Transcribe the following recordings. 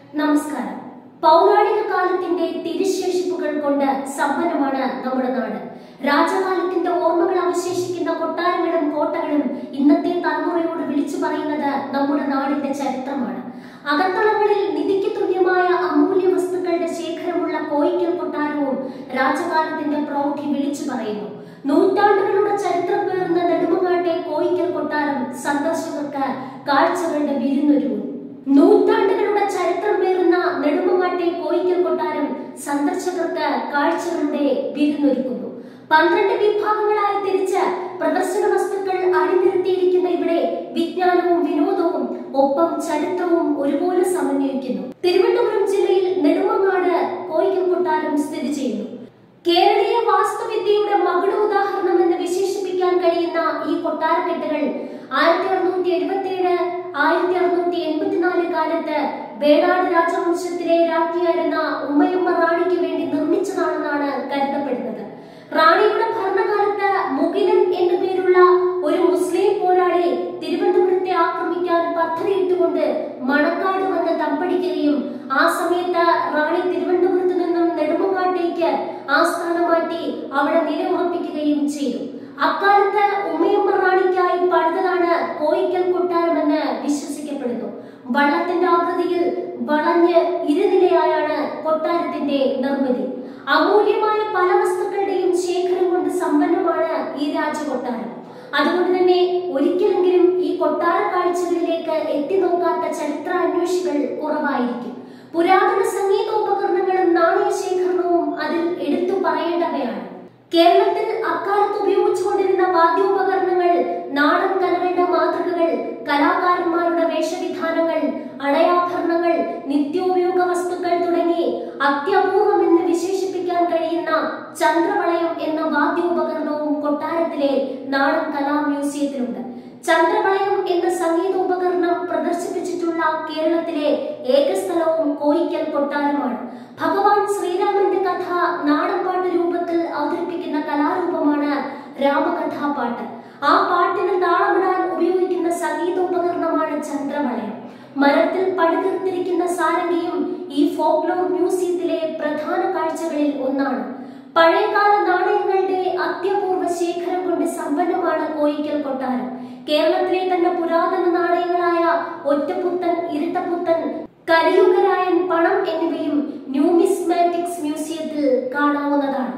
നമസ്കാരം പൗരാണിക കാലത്തിന്റെ തിരുശേഷിപ്പുകൾ കൊണ്ട് സമ്പന്നമാണ് നമ്മുടെ നാട് രാജകാലത്തിന്റെ ഓർമ്മകൾ അവശേഷിക്കുന്ന കൊട്ടാരങ്ങളും കോട്ടകളും ഇന്നത്തെ തലമുറയോട് വിളിച്ചു പറയുന്നത് നമ്മുടെ നാടിന്റെ ചരിത്രമാണ് അകത്തളങ്ങളിൽ നിധിക്ക് തുല്യമായ അമൂല്യ വസ്തുക്കളുടെ ശേഖരമുള്ള കോയിക്കൽ കൊട്ടാരവും രാജകാലത്തിന്റെ പ്രൗഢി വിളിച്ചു പറയുന്നു നൂറ്റാണ്ടുകളുടെ ചരിത്രം പേർന്ന നെടുമങ്ങാട്ടെ കോയിക്കൽ കൊട്ടാരം സന്ദർശകർക്ക് കാഴ്ചകളുടെ വിരുന്നൊരുങ്ങുന്നു നൂറ്റാണ്ടുകളുടെ ചരിത്രം പേറുന്ന നെടുമങ്ങാട്ടെ കോയിക്കൽ കൊട്ടാരം സന്ദർശകർക്ക് കാഴ്ചകളുടെ വിരുന്നൊരുക്കുന്നു പന്ത്രണ്ട് വിഭാഗങ്ങളായി തിരിച്ച് പ്രദർശന വസ്തുക്കൾ അണിനിരത്തിയിരിക്കുന്ന ഇവിടെ വിജ്ഞാനവും വിനോദവും ഒപ്പം ചരിത്രവും ഒരുപോലെ സമന്വയിക്കുന്നു തിരുവനന്തപുരം ജില്ലയിൽ നെടുമങ്ങാട് കോയിക്കൽ കൊട്ടാരം സ്ഥിതി ചെയ്യുന്നു കേരളീയ വാസ്തുവിദ്യയുടെ മകുട ഉദാഹരണം എന്ന് വിശേഷിപ്പിക്കാൻ കഴിയുന്ന ഈ കൊട്ടാരക്കെട്ടുകൾ ആയിരത്തി അറുന്നൂറ്റി എഴുപത്തി ഏഴ് ആയിരത്തി അറുന്നൂറ്റി എൺപത്തിനാല് കാലത്ത് വേണാട് രാജവംശത്തിലെ രാജ്ഞിയായിരുന്ന ഉമ്മയമ്മ റാണിക്ക് വേണ്ടി നിർമ്മിച്ചതാണെന്നാണ് കരുതപ്പെടുന്നത് റാണിയുടെ ഭരണകാലത്ത് മുകിലൻ എന്നു പേരുള്ള ഒരു മുസ്ലിം പോരാളി തിരുവനന്തപുരത്തെ ആക്രമിക്കാൻ പദ്ധതിയിട്ടുകൊണ്ട് മണക്കാട് വന്ന് തമ്പടിക്കുകയും ആ സമയത്ത് റാണി തിരുവനന്തപുരത്ത് നിന്നും നെടുമങ്ങാട്ടേക്ക് ആസ്ഥാനം മാറ്റി അവിടെ നിലയുറപ്പിക്കുകയും ചെയ്തു അക്കാലത്ത് ഉമ്മയമ്മ റാണിക്കായി പണിതതാണ് കോയിക്കൽ കൊട്ടാരമെന്ന് വിശ്വസിക്കപ്പെടുന്നു വള്ളത്തിന്റെ ആകൃതിയിൽ വളഞ്ഞ് ഇരുനിലയായാണ് കൊട്ടാരത്തിന്റെ നിർമ്മിതി അമൂല്യമായ പല വസ്തുക്കളുടെയും ശേഖരം കൊണ്ട് സമ്പന്നമാണ് ഈ രാജകൊട്ടാരം അതുകൊണ്ട് തന്നെ ഒരിക്കലെങ്കിലും ഈ കൊട്ടാര കാഴ്ചകളിലേക്ക് എത്തി നോക്കാത്ത ചരിത്ര അന്വേഷികൾ കുറവായിരിക്കും പുരാതന സംഗീതോപകരണങ്ങളും നാണയ ശേഖരണവും അതിൽ എടുത്തു പറയേണ്ടവയാണ് കേരളത്തിൽ അക്കാലത്ത് ഉപയോഗിച്ചുകൊണ്ടിരുന്ന വാദ്യോപകരണങ്ങൾ നാടൻ കലകളുടെ മാതൃകകൾ കലാകാരന്മാരുടെ വേഷവിധാനങ്ങൾ അടയാഭരണങ്ങൾ നിത്യോപയോഗ വസ്തുക്കൾ തുടങ്ങി അത്യപൂർവം എന്ന് വിശേഷിപ്പിക്കാൻ കഴിയുന്ന ചന്ദ്രവളയം എന്ന വാദ്യോപകരണവും കൊട്ടാരത്തിലെ നാടൻ കലാ മ്യൂസിയത്തിലുണ്ട് ചന്ദ്രവളയം എന്ന സംഗീതോപകരണം പ്രദർശിപ്പിച്ചിട്ടുള്ള കേരളത്തിലെ ഏക സ്ഥലവും കോയിക്കൽ കൊട്ടാരമാണ് ഭഗവാൻ ശ്രീരാമന്റെ കഥ നാടൻപാട്ട് രൂപത്തിൽ അവതരിപ്പിക്കുന്ന കലാരൂപമാണ് രാമകഥാപാട്ട് ആ പാട്ടിന് താളമിടാൻ ഉപയോഗിക്കുന്ന സംഗീതോപകരണമാണ് ചന്ദ്രവളയം മരത്തിൽ പടുതീർത്തിരിക്കുന്ന സാരംഗിയും ഈ ഫോക്ലോർ മ്യൂസിയത്തിലെ പ്രധാന കാഴ്ചകളിൽ ഒന്നാണ് പഴയകാല നാണയങ്ങളുടെ അത്യപൂർവ ശേഖരം കൊണ്ട് സമ്പന്നമാണ് കോയിക്കൽ കൊട്ടാരം കേരളത്തിലെ തന്നെ പുരാതന നാണയങ്ങളായ ഒറ്റപ്പുത്തൻ ഇരട്ടപ്പുത്തൻ കലിയുഗരായൻ പണം എന്നിവയും ന്യൂമിസ്മാറ്റിക്സ് മ്യൂസിയത്തിൽ കാണാവുന്നതാണ്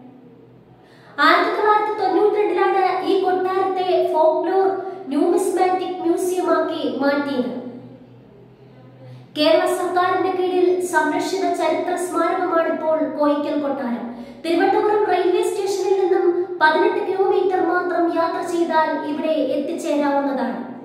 ആയിരത്തി തൊള്ളായിരത്തി തൊണ്ണൂറ്റി രണ്ടിലാണ് ഈ കൊട്ടാരത്തെ ഫോക്ലോർ ന്യൂമിസ്മാറ്റിക് മ്യൂസിയമാക്കി മാറ്റിയത് കേരള സർക്കാരിന്റെ കീഴിൽ സംരക്ഷിത ചരിത്ര സ്മാരകമാണ് ഇപ്പോൾ കോയിക്കൽ കൊട്ടാരം തിരുവനന്തപുരം റെയിൽവേ സ്റ്റേഷനിൽ നിന്നും പതിനെട്ട് കിലോമീറ്റർ മാത്രം യാത്ര ചെയ്താൽ ഇവിടെ എത്തിച്ചേരാവുന്നതാണ്